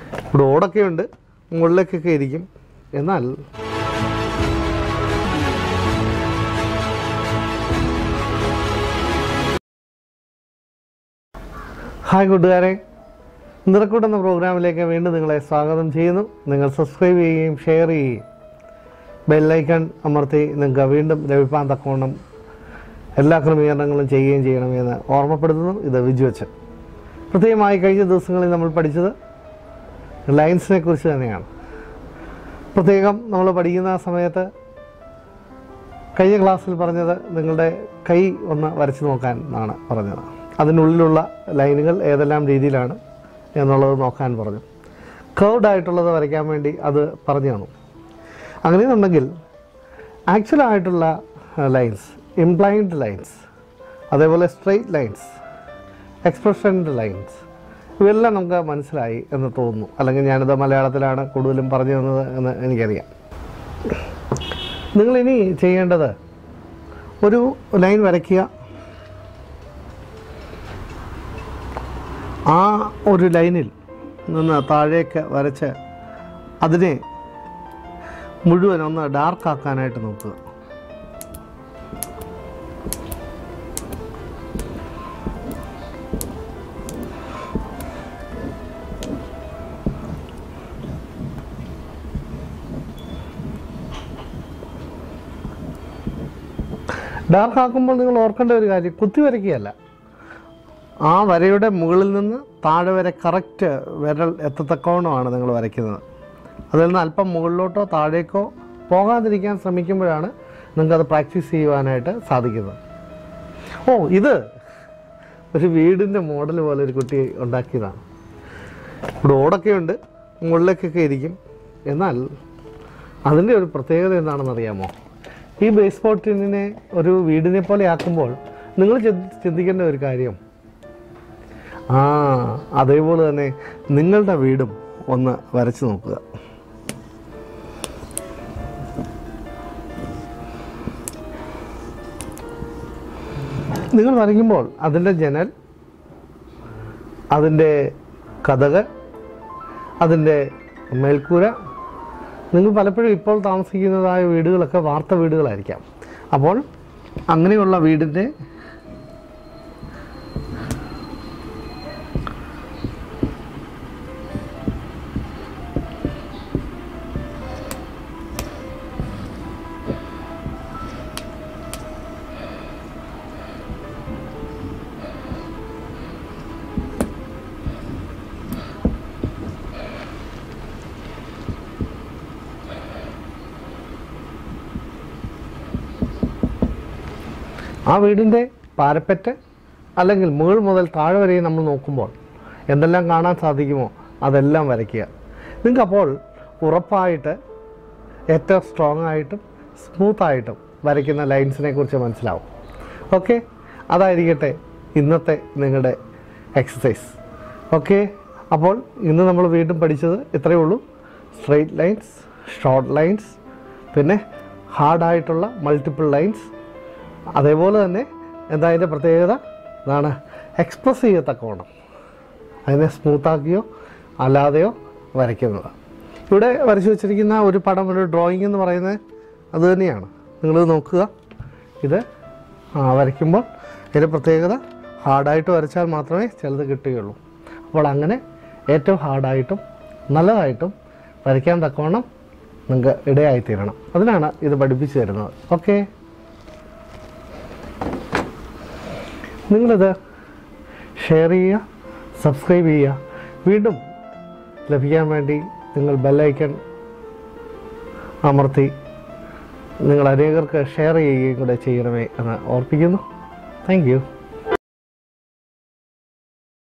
ഇവിടെ ഓടൊക്കെ ഉണ്ട് മുകളിലേക്കൊക്കെ ഇരിക്കും എന്നാൽ ഹായ് കൂട്ടുകാരെ നിറക്കൂട്ടെന്ന പ്രോഗ്രാമിലേക്ക് വീണ്ടും നിങ്ങളെ സ്വാഗതം ചെയ്യുന്നു നിങ്ങൾ സബ്സ്ക്രൈബ് ചെയ്യുകയും ഷെയർ ചെയ്യുകയും ബെല്ലൈക്കൺ അമർത്തി നിങ്ങൾക്ക് വീണ്ടും ലഭിക്കാൻ തക്കവണ്ണം എല്ലാ ക്രമീകരണങ്ങളും ചെയ്യുകയും ചെയ്യണമെന്ന് ഓർമ്മപ്പെടുത്തുന്നു ഇത് വിജുവച്ചൻ പ്രത്യേകമായി കഴിഞ്ഞ ദിവസങ്ങളിൽ നമ്മൾ പഠിച്ചത് ലൈൻസിനെ കുറിച്ച് തന്നെയാണ് പ്രത്യേകം നമ്മൾ പഠിക്കുന്ന സമയത്ത് കഴിഞ്ഞ ക്ലാസ്സിൽ പറഞ്ഞത് നിങ്ങളുടെ കൈ ഒന്ന് വരച്ചു നോക്കാൻ എന്നാണ് പറഞ്ഞത് അതിനുള്ളിലുള്ള ലൈനുകൾ ഏതെല്ലാം രീതിയിലാണ് എന്നുള്ളത് നോക്കാൻ പറഞ്ഞു കേർഡ് ആയിട്ടുള്ളത് വരയ്ക്കാൻ വേണ്ടി അത് പറഞ്ഞു തന്നു അങ്ങനെയെന്നുണ്ടെങ്കിൽ ആക്ച്വൽ ആയിട്ടുള്ള ലൈൻസ് ഇംപ്ലൈൻഡ് ലൈൻസ് അതേപോലെ സ്ട്രെയിറ്റ് ലൈൻസ് എക്സ്പ്രഷൻഡ് ലൈൻസ് ഇവയെല്ലാം നമുക്ക് മനസ്സിലായി എന്ന് തോന്നുന്നു അല്ലെങ്കിൽ ഞാനിത് മലയാളത്തിലാണ് കൂടുതലും പറഞ്ഞു തന്നത് എന്ന് എനിക്കറിയാം നിങ്ങളിനി ചെയ്യേണ്ടത് ഒരു ലൈൻ വരയ്ക്കുക ആ ഒരു ലൈനിൽ നിന്ന് താഴേക്ക് വരച്ച് അതിനെ മുഴുവൻ ഒന്ന് ഡാർക്ക് ആക്കാനായിട്ട് നോക്കുക ഡാർക്ക് ആക്കുമ്പോൾ നിങ്ങൾ ഓർക്കേണ്ട ഒരു കാര്യം കുത്തി വരയ്ക്കുകയല്ല ആ വരയുടെ മുകളിൽ നിന്ന് താഴെ വരെ കറക്റ്റ് വിരൽ എത്തത്തക്കവണ്ണമാണ് നിങ്ങൾ വരയ്ക്കുന്നത് അതിൽ നിന്ന് അല്പം മുകളിലോട്ടോ താഴേക്കോ പോകാതിരിക്കാൻ ശ്രമിക്കുമ്പോഴാണ് നിങ്ങൾക്കത് പ്രാക്ടീസ് ചെയ്യുവാനായിട്ട് സാധിക്കുന്നത് ഓ ഇത് ഒരു വീടിൻ്റെ മോഡൽ പോലെ ഒരു കുട്ടി ഉണ്ടാക്കിയതാണ് ഇവിടെ ഓടൊക്കെ ഉണ്ട് മുകളിലേക്കൊക്കെ ഇരിക്കും എന്നാൽ അതിൻ്റെ ഒരു പ്രത്യേകത എന്താണെന്ന് അറിയാമോ ഈ ബേസ്ബോൾ ടീമിനെ ഒരു വീടിനെ പോലെ ആക്കുമ്പോൾ നിങ്ങൾ ചിന്തി- ചിന്തിക്കേണ്ട ഒരു കാര്യം ആ അതേപോലെ തന്നെ നിങ്ങളുടെ വീടും ഒന്ന് വരച്ച് നോക്കുക നിങ്ങൾ വരയ്ക്കുമ്പോൾ അതിൻ്റെ ജനൽ അതിൻ്റെ കഥകൾ അതിൻ്റെ മേൽക്കൂര നിങ്ങൾ പലപ്പോഴും ഇപ്പോൾ താമസിക്കുന്നതായ വീടുകളൊക്കെ വാർത്ത വീടുകളായിരിക്കാം അപ്പോൾ അങ്ങനെയുള്ള വീടിൻ്റെ ആ വീടിൻ്റെ പാരപ്പറ്റ് അല്ലെങ്കിൽ മുകൾ മുതൽ താഴെ വരെയും നമ്മൾ നോക്കുമ്പോൾ എന്തെല്ലാം കാണാൻ സാധിക്കുമോ അതെല്ലാം വരയ്ക്കുക നിങ്ങൾക്ക് അപ്പോൾ ഉറപ്പായിട്ട് ഏറ്റവും സ്ട്രോങ് ആയിട്ടും സ്മൂത്തായിട്ടും വരയ്ക്കുന്ന ലൈൻസിനെ കുറിച്ച് മനസ്സിലാവും ഓക്കെ അതായിരിക്കട്ടെ ഇന്നത്തെ നിങ്ങളുടെ എക്സസൈസ് ഓക്കെ അപ്പോൾ ഇന്ന് നമ്മൾ വീണ്ടും പഠിച്ചത് ഇത്രയേ ഉള്ളൂ സ്ട്രെയിറ്റ് ലൈൻസ് ഷോർട്ട് ലൈൻസ് പിന്നെ ഹാർഡായിട്ടുള്ള മൾട്ടിപ്പിൾ ലൈൻസ് അതേപോലെ തന്നെ എന്താ അതിൻ്റെ പ്രത്യേകത ഇതാണ് എക്സ്പ്രസ് ചെയ്യത്തക്കവണ്ണം അതിനെ സ്മൂത്താക്കിയോ അല്ലാതെയോ വരയ്ക്കുന്നത് ഇവിടെ വരച്ചു വച്ചിരിക്കുന്ന ഒരു പടം ഒരു ഡ്രോയിങ് എന്ന് പറയുന്നത് അത് തന്നെയാണ് നിങ്ങൾ നോക്കുക ഇത് ആ, വരയ്ക്കുമ്പോൾ ഇതിൻ്റെ പ്രത്യേകത ഹാർഡായിട്ട് വരച്ചാൽ മാത്രമേ ചിലത് കിട്ടുകയുള്ളൂ അപ്പോൾ അങ്ങനെ ഏറ്റവും ഹാർഡായിട്ടും നല്ലതായിട്ടും വരയ്ക്കാൻ തക്കവണ്ണം നിങ്ങൾക്ക് ഇടയായിത്തീരണം അതിനാണ് ഇത് പഠിപ്പിച്ചു തരുന്നത് ഓക്കേ നിങ്ങളിത് ഷെയർ ചെയ്യുക സബ്സ്ക്രൈബ് ചെയ്യുക വീണ്ടും ലഭിക്കാൻ വേണ്ടി നിങ്ങൾ ബെല്ലൈക്കൺ അമർത്തി നിങ്ങൾ അനേകർക്ക് ഷെയർ ചെയ്യുകയും കൂടെ ചെയ്യണമേ എന്ന് ഓർപ്പിക്കുന്നു താങ്ക് യു